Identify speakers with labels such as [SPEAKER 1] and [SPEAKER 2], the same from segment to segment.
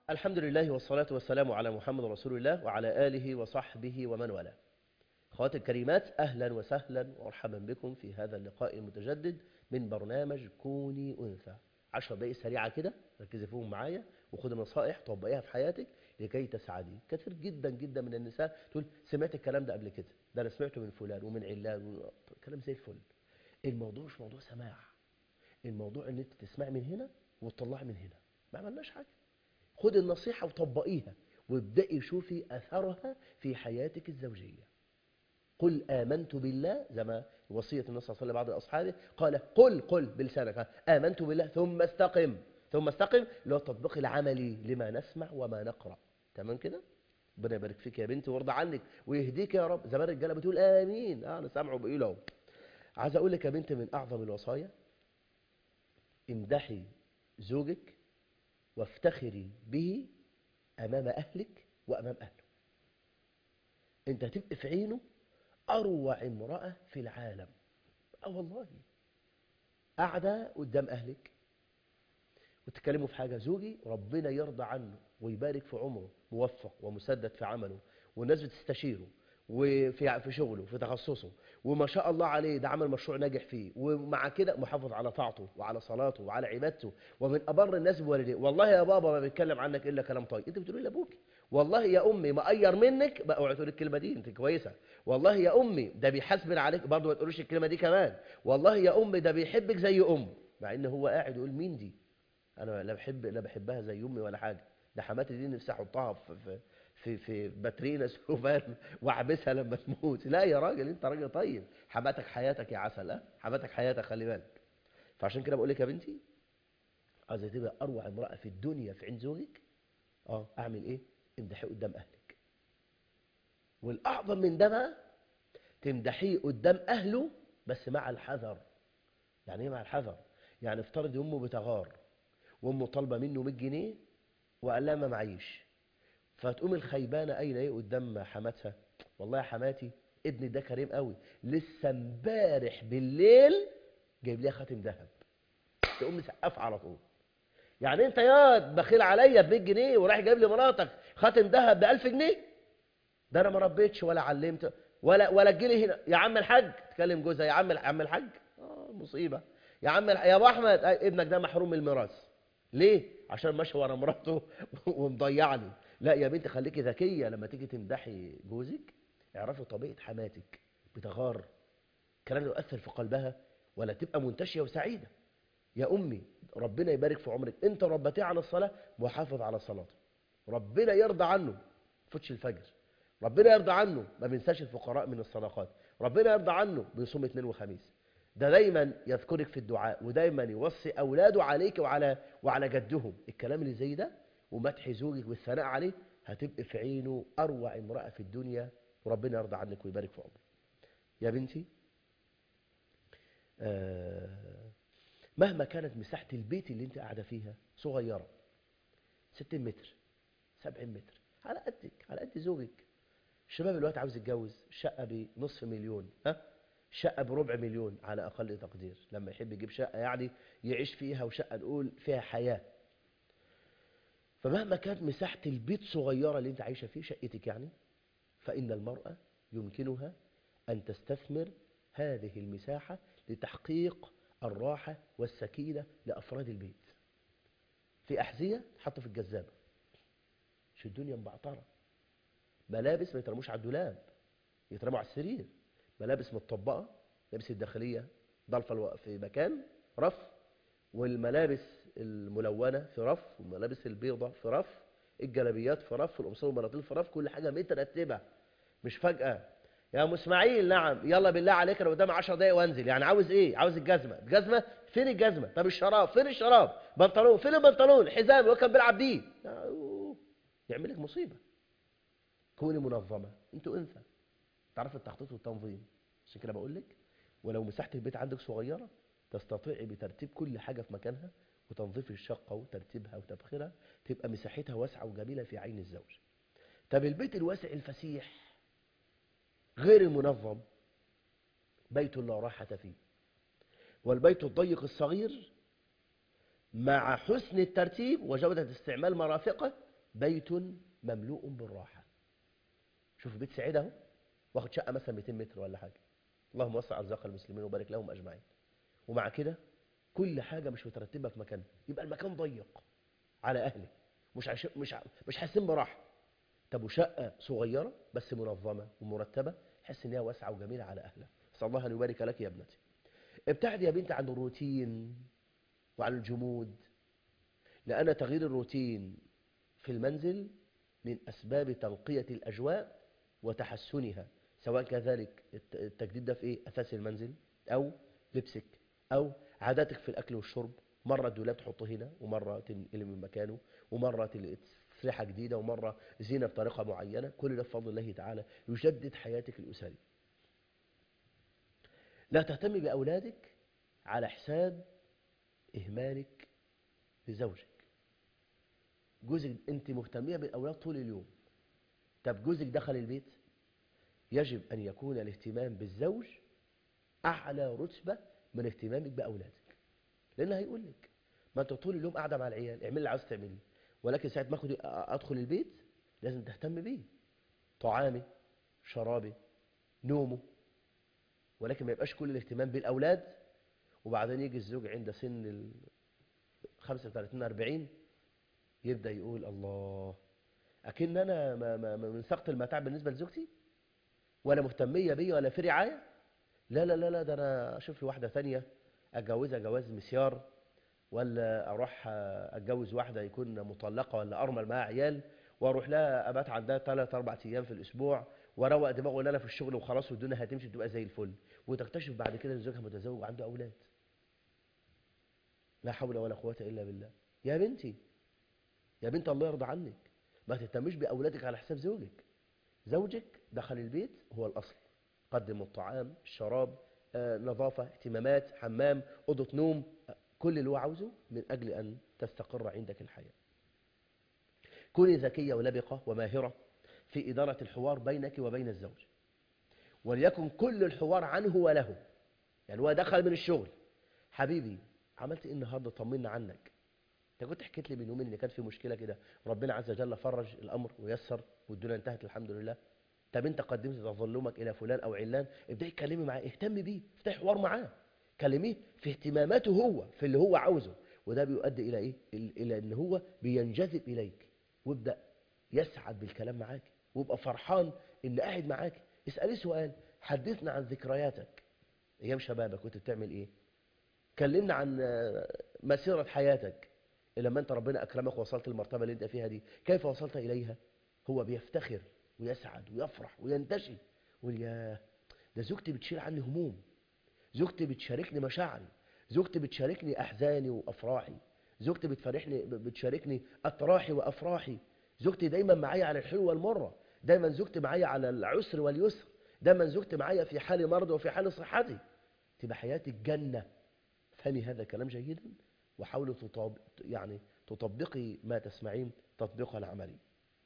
[SPEAKER 1] الحمد لله والصلاة والسلام على محمد رسول الله وعلى آله وصحبه ومن والاه أخواتي الكريمات أهلا وسهلا ومرحبا بكم في هذا اللقاء المتجدد من برنامج كوني أنثى عشر دقائق سريعة كده ركزي فيهم معايا وخدي نصائح طبقيها في حياتك لكي تسعدي كثير جدا جدا من النساء تقول سمعت الكلام ده قبل كده ده أنا سمعته من فلان ومن علان و... كلام زي الفل الموضوع مش موضوع سماع الموضوع ان انت تسمعي من هنا وتطلعي من هنا ما عملناش حاجه خدي النصيحه وطبقيها وابدأي شوفي أثرها في حياتك الزوجية قل آمنت بالله زي ما وصية النبي صلى الله عليه وسلم بعض أصحابه قال قل قل بلسانك آمنت بالله ثم استقم ثم استقم اللي هو التطبيق العملي لما نسمع وما نقرأ تمام كده ربنا يبارك فيك يا بنتي ويرضى عنك ويهديك يا رب زمان الرجاله بتقول آمين آه أنا سامعه بقول اهو عايز أقول لك يا بنتي من أعظم الوصايا امدحي زوجك وافتخري به أمام أهلك وأمام أهله أنت هتبقى في عينه أروع امرأة في العالم أه والله قاعدة قدام أهلك وتتكلموا في حاجة زوجي ربنا يرضى عنه ويبارك في عمره موفق ومسدد في عمله والناس بتستشيره وفي في شغله في تخصصه وما شاء الله عليه ده عمل مشروع ناجح فيه ومع كده محافظ على طاعته وعلى صلاته وعلى عبادته ومن أبر الناس بوالديه والله يا بابا ما بيتكلم عنك إلا كلام طيب أنت بتقولي لأبوك والله يا أمي مقير منك بقى اوعي تقولي الكلمة دي أنت كويسة والله يا أمي ده بيحاسبن عليك برضه ما تقوليش الكلمة دي كمان والله يا أمي ده بيحبك زي أم مع إن هو قاعد يقول مين دي أنا لا بحب لا بحبها زي أمي ولا حاجة ده حماتي دي نفسي أحطها في, في في في باترينا سلوفان واحبسها لما تموت لا يا راجل انت راجل طيب حماتك حياتك يا عسل اه حماتك حياتك خلي بالك فعشان كده بقول لك يا بنتي عايزه تبقى اروع امراه في الدنيا في عين زوجك اه اعمل ايه امدحيه قدام اهلك والاعظم من ده بقى تمدحيه قدام اهله بس مع الحذر يعني ايه مع الحذر يعني افترض امه بتغار وامه طالبه منه 100 جنيه وقال لها ما معيش فتقوم الخيبانة أين إيه قدام حماتها والله يا حماتي ابني ده كريم قوي لسه امبارح بالليل جايب ليها خاتم ذهب تقوم مسقف على طول يعني انت يا بخيل عليا ب 100 جنيه ورايح جايب لي مراتك خاتم ذهب ب 1000 جنيه ده انا ما ربيتش ولا علمت ولا ولا تجيلي هنا يا عم الحاج تكلم جوزها يا عم يا عم الحاج اه مصيبه يا عم يا ابو احمد ابنك ده محروم من الميراث ليه عشان ماشي ورا مراته ومضيعني لا يا بنتي خليكي ذكية لما تيجي تمدحي جوزك اعرفي طبيعة حماتك بتغار كلام يؤثر في قلبها ولا تبقى منتشية وسعيدة يا أمي ربنا يبارك في عمرك أنت ربتيه على الصلاة محافظ على صلاته ربنا يرضى عنه فتش الفجر ربنا يرضى عنه ما بينساش الفقراء من الصدقات ربنا يرضى عنه بيصوم اثنين وخميس ده دايما يذكرك في الدعاء ودايما يوصي أولاده عليك وعلى وعلى جدهم الكلام اللي زي ده ومدح زوجك والثناء عليه هتبقى في عينه أروع امرأة في الدنيا وربنا يرضى عنك ويبارك في عمرك يا بنتي آه مهما كانت مساحة البيت اللي انت قاعدة فيها صغيرة 60 متر 70 متر على قدك على قد زوجك الشباب الوقت عاوز يتجوز شقة بنصف مليون ها شقة بربع مليون على أقل تقدير لما يحب يجيب شقة يعني يعيش فيها وشقة نقول فيها حياة فمهما كانت مساحة البيت صغيرة اللي انت عايشة فيه شقتك يعني فإن المرأة يمكنها أن تستثمر هذه المساحة لتحقيق الراحة والسكينة لأفراد البيت في أحذية تحط في الجذابة مش الدنيا مبعطرة ملابس ما يترموش على الدولاب يترموا على السرير ملابس متطبقة ملابس الداخلية ضلفة في مكان رف والملابس الملونة في رف والملابس البيضة في رف الجلابيات في رف القمصان والبناطيل في رف كل حاجة مترتبة مش فجأة يا ام اسماعيل نعم يلا بالله عليك انا قدامي 10 دقايق وانزل يعني عاوز ايه عاوز الجزمه الجزمه فين الجزمه طب الشراب فين الشراب بنطلون فين البنطلون حزام هو كان بيلعب بيه يعمل لك مصيبه كوني منظمه انتوا انثى تعرف التخطيط والتنظيم عشان كده بقول لك ولو مساحه البيت عندك صغيره تستطيعي بترتيب كل حاجه في مكانها وتنظيف الشقه وترتيبها وتبخيرها تبقى مساحتها واسعه وجميله في عين الزوج طب البيت الواسع الفسيح غير المنظم بيت لا راحة فيه والبيت الضيق الصغير مع حسن الترتيب وجودة استعمال مرافقه بيت مملوء بالراحة شوف بيت سعيد اهو واخد شقة مثلا 200 متر ولا حاجة اللهم وسع أرزاق المسلمين وبارك لهم أجمعين ومع كده كل حاجة مش مترتبة في مكانها يبقى المكان ضيق على أهله مش عش... مش ع- مش حاسين براحة طب وشقة صغيرة بس منظمة ومرتبة حس إن هي واسعة وجميلة على أهلها أسأل الله أن يبارك لك يا ابنتي ابتعد يا بنت عن الروتين وعن الجمود لأن تغيير الروتين في المنزل من أسباب تنقية الأجواء وتحسنها سواء كذلك الت- التجديد ده في إيه أساس المنزل أو لبسك أو عاداتك في الأكل والشرب مرة الدولاب تحطه هنا ومرة تنقله من مكانه ومرة تل- تسريحة جديدة ومرة زينة بطريقة معينة كل ده بفضل الله تعالى يجدد حياتك الأسرية لا تهتمي بأولادك على حساب إهمالك لزوجك جوزك أنت مهتمية بالأولاد طول اليوم طب جوزك دخل البيت يجب أن يكون الاهتمام بالزوج أعلى رتبة من اهتمامك بأولادك لأن هيقول لك ما أنت طول اليوم قاعدة مع العيال اعمل اللي عاوز تعمليه ولكن ساعة ما أخد- أدخل البيت لازم تهتم بيه طعامي شرابي نومه ولكن ما يبقاش كل الاهتمام بالأولاد وبعدين يجي الزوج عند سن ال 35 40 يبدأ يقول الله أكن أنا ما ما ما من سقط المتاع بالنسبة لزوجتي ولا مهتمية بيا ولا في رعاية لا لا لا لا ده أنا أشوف لي واحدة تانية أتجوزها جواز مسيار ولا أروح أتجوز واحدة يكون مطلقة ولا أرمل معاها عيال وأروح لها أبات عندها ثلاث أربع أيام في الأسبوع وأروق دماغه إن أنا في الشغل وخلاص والدنيا هتمشي تبقى زي الفل وتكتشف بعد كده إن زوجها متزوج وعنده أولاد لا حول ولا قوة إلا بالله يا بنتي يا بنت الله يرضى عنك ما تهتمش بأولادك على حساب زوجك زوجك دخل البيت هو الأصل قدم الطعام الشراب آه، نظافة اهتمامات حمام أوضة نوم آه، كل اللي هو عاوزه من أجل أن تستقر عندك الحياة كوني ذكية ولبقة وماهرة في إدارة الحوار بينك وبين الزوج وليكن كل الحوار عنه وله يعني هو دخل من الشغل حبيبي عملت ايه النهارده طمنا عنك انت كنت حكيت لي من يومين ان كان في مشكله كده ربنا عز وجل فرج الامر ويسر والدنيا انتهت الحمد لله طب انت قدمت تظلمك الى فلان او علان ابداي اتكلمي معاه اهتمي بيه افتحي حوار معاه كلميه في اهتماماته هو في اللي هو عاوزه وده بيؤدي الى ايه ال- الى ان هو بينجذب اليك ويبدا يسعد بالكلام معاك ويبقى فرحان ان قاعد معاك اساليه سؤال حدثنا عن ذكرياتك ايام شبابك كنت بتعمل ايه كلمنا عن آه، مسيرة حياتك لما انت ربنا اكرمك ووصلت المرتبة اللي انت فيها دي كيف وصلت اليها هو بيفتخر ويسعد ويفرح وينتشي يقول يا ده زوجتي بتشيل عني هموم زوجتي بتشاركني مشاعري زوجتي بتشاركني احزاني وافراحي زوجتي بتفرحني بتشاركني اطراحي وافراحي زوجتي دايما معايا على الحلوه والمره دايما زوجتي معايا على العسر واليسر دايما زوجتي معايا في حال مرض وفي حال صحتي تبقى حياتك جنه فهمي هذا الكلام جيدا وحاولي تطاب... يعني تطبقي ما تسمعين تطبيقا عملي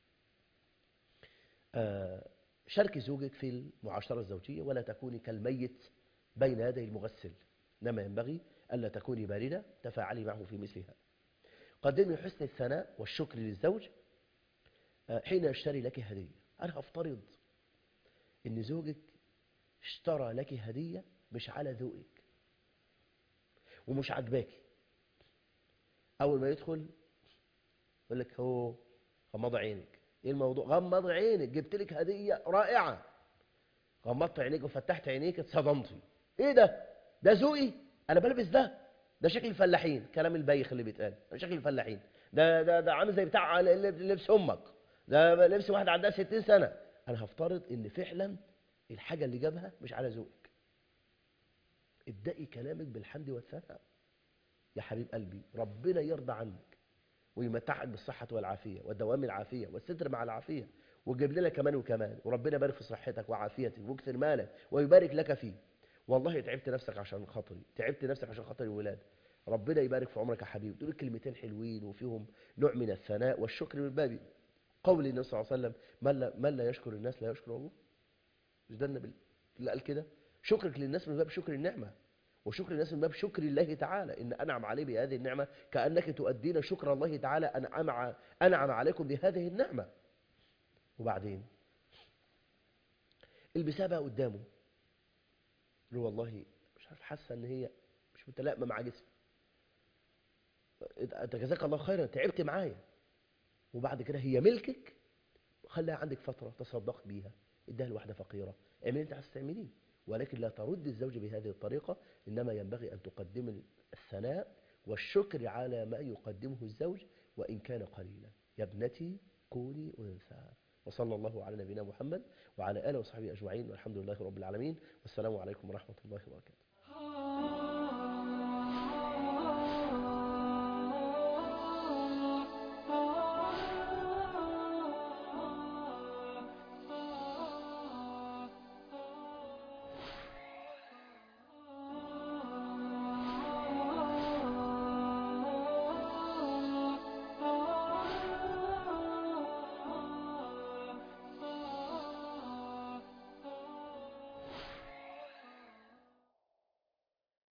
[SPEAKER 1] آه، شاركي زوجك في المعاشرة الزوجية ولا تكوني كالميت بين يدي المغسل إنما ينبغي ألا تكوني باردة تفاعلي معه في مثلها قدمي حسن الثناء والشكر للزوج آه، حين يشتري لك هدية أنا أفترض إن زوجك اشترى لك هدية مش على ذوقك ومش عاجباكي اول ما يدخل يقول لك هو غمض عينك ايه الموضوع غمض عينك جبت لك هديه رائعه غمضت عينيك وفتحت عينيك اتصدمتي ايه ده ده ذوقي انا بلبس ده ده شكل الفلاحين كلام البايخ اللي بيتقال ده شكل الفلاحين ده ده ده عامل زي بتاع لبس امك ده لبس واحد عندها 60 سنه انا هفترض ان فعلا الحاجه اللي جابها مش على ذوقك ابدأي كلامك بالحمد والثناء يا حبيب قلبي ربنا يرضى عنك ويمتعك بالصحة والعافية والدوام العافية والستر مع العافية ويجيب لنا كمان وكمان وربنا يبارك في صحتك وعافيتك ويكثر مالك ويبارك لك فيه والله تعبت نفسك عشان خاطري تعبت نفسك عشان خاطر الولاد ربنا يبارك في عمرك يا حبيبي دول كلمتين حلوين وفيهم نوع من الثناء والشكر من بابي قول النبي صلى الله عليه وسلم من لا, من لا يشكر الناس لا يشكر الله مش ده النبي اللي قال كده شكرك للناس من باب شكر النعمة وشكر الناس من باب شكر الله تعالى إن أنعم عليه بهذه النعمة كأنك تؤدين شكر الله تعالى أنعم, أنعم عليكم بهذه النعمة وبعدين البسها بقى قدامه اللي والله مش عارف حاسه ان هي مش متلائمه مع جسمي انت جزاك الله خيرا تعبت معايا وبعد كده هي ملكك خليها عندك فتره تصدقت بيها اديها لواحده فقيره اعملي انت عايز تعمليه ولكن لا ترد الزوج بهذه الطريقه انما ينبغي ان تقدم الثناء والشكر على ما يقدمه الزوج وان كان قليلا يا ابنتي كوني انثى وصلى الله على نبينا محمد وعلى اله وصحبه اجمعين والحمد لله رب العالمين والسلام عليكم ورحمه الله وبركاته